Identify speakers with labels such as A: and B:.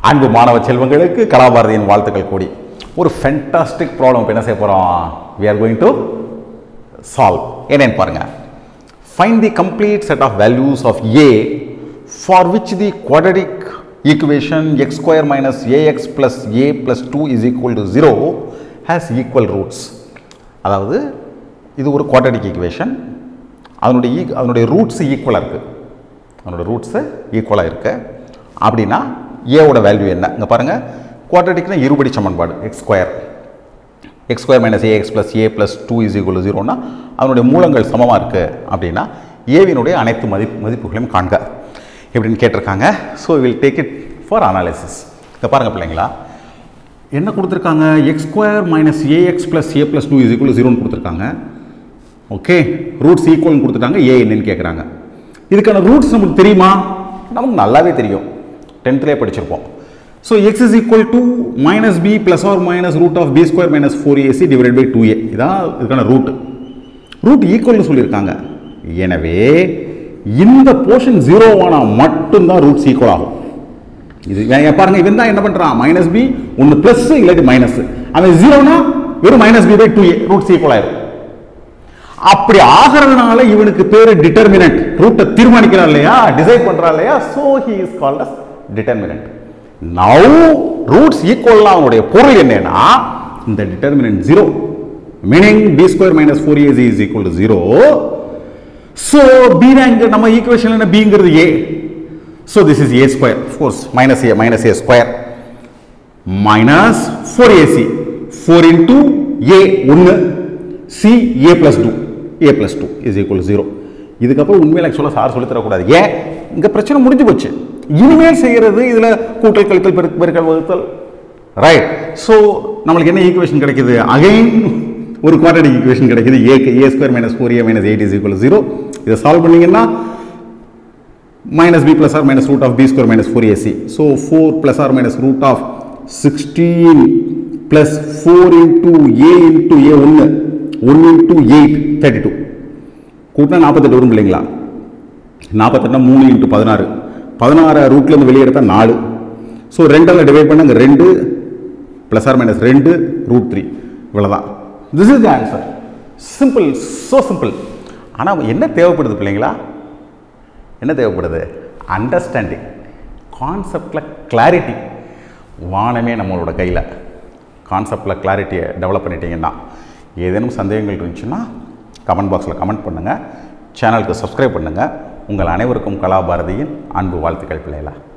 A: அன்பு மாணவ செல்வங்களுக்கு கலாபாரதியின் வாழ்த்துக்கள் கூடி ஒரு ஃபென்டாஸ்டிக் ப்ராப்ளம் இப்போ என்ன செய்ய போகிறோம் we are going to solve என்னன்னு பாருங்க find the complete set of values of a for which the quadratic equation x square minus ax plus a plus 2 is equal to 0 has equal roots அதாவது இது ஒரு quadratic equation அதனுடைய ஈ- அதனுடைய roots ஈக்குவலாக இருக்குது அதனோட ரூட்ஸு ஈக்குவலாக இருக்கு அப்படின்னா ஏவோட வேல்யூ என்ன இங்கே பாருங்கள் குவாட்ரட்டிக்னா இருபடி சமன்பாடு X square X square minus A X plus A plus two is equal ஜீரோனா அதனுடைய மூலங்கள் சமமாக இருக்குது அப்படின்னா ஏவினுடைய அனைத்து மதிப்பு மதிப்புகளையும் காண்க எப்படின்னு கேட்டிருக்காங்க so will take it for analysis இங்கே பாருங்கள் பிள்ளைங்களா என்ன கொடுத்துருக்காங்க X square minus A X plus A plus two is equal ஜீரோன்னு கொடுத்துருக்காங்க ஓகே ரூட்ஸ் ஈக்குவல்னு கொடுத்துட்டாங்க ஏ என்னன்னு கேட்குறாங்க இதுக்கான ரூட்ஸ் நமக்கு தெரியுமா நமக்கு நல்லாவே தெரியும் டென்த்லேயே படிச்சிருப்போம் so X is equal to minus B plus or minus root of B square minus four AC divide by two A இதான் இதுக்கான ரூட் ரூட் ஈக்குவல்னு சொல்லியிருக்காங்க எனவே இந்த போர்ஷன் ஜீரோவானால் மட்டும்தான் ரூட்ஸ் ஈக்குவல் ஆகும் இது இவன் பாருங்க இவன் தான் என்ன பண்றான் மைனஸ் பி ஒன்று ப்ளஸ் இல்லாட்டி மைனஸ் அவன் ஜீரோனா வெறும் minus B by two A roots equal ஆயிரும் அப்படி ஆகிறதுனால இவனுக்கு பேரு டிட்டர்மினன்ட் ரூட்டை தீர்மானிக்கிறான் இல்லையா டிசைட் பண்றான் இல்லையா so he is called as determinant now roots ஈக்குவல்னா அவனுடைய பொருள் என்னன்னா இந்த determinant zero meaning B square minus four AC is equal to zero so B இங்க நம்ம ஈக்குவேஷன் என்ன பிங்கிறது A so this is A square fours minus A minus A square minus four AC four into A ஒன்று C A plus two A plus two is equal zero இதுக்கப்புறம் உண்மையில் ஆக்சுவலாக sir சொல்லித் தரக்கூடாது ஏன் இங்கே பிரச்சனை முடிஞ்சு போச்சு இனிமேல் செய்கிறது இதில் கூட்டல் கழித்தல் பெருக்கு பெருக்கல் வகுத்தல் ரைட் ஸோ நம்மளுக்கு என்ன ஈக்குவேஷன் கிடைக்குது அகைன் ஒரு குவாட்ரடிக் ஈக்குவேஷன் கிடைக்குது ஏக்கு A square minus four A minus eight is equal zero இதை சால்வ் பண்ணீங்கன்னா minus b plus or minus root of b square minus 4ac. So 4 plus or minus root of 16 plus 4 into a into a 1 1 into 8 32 கூட்டினா நாற்பத்தெட்டு வரும் இல்லைங்களா நாற்பத்தெட்டுனா மூணு into பதினாறு பதினாறு ரூட்லேருந்து வெளியே எடுத்தால் நாலு ஸோ ரெண்டால் டிவைட் பண்ண அங்கே ரெண்டு ப்ளஸ் ஆர் மைனஸ் ரெண்டு ரூட் த்ரீ இவ்வளோதான் this is the answer simple so simple ஆனால் என்ன தேவைப்படுது பிள்ளைங்களா என்ன தேவைப்படுது அண்டர்ஸ்டாண்டிங் கான்செப்டில் கிளாரிட்டி வானமே நம்மளோட கையில் கான்செப்டில் கிளாரிட்டியை டெவலப் பண்ணிட்டீங்கன்னா ஏதேனும் சந்தேகங்கள் இருந்துச்சுன்னா கமெண்ட் பாக்ஸில் கமெண்ட் பண்ணுங்கள் சேனலுக்கு சப்ஸ்கிரைப் பண்ணுங்கள் உங்கள் அனைவருக்கும் கலாபாரதியின் அன்பு வாழ்த்துக்கள் பிள்ளைகளா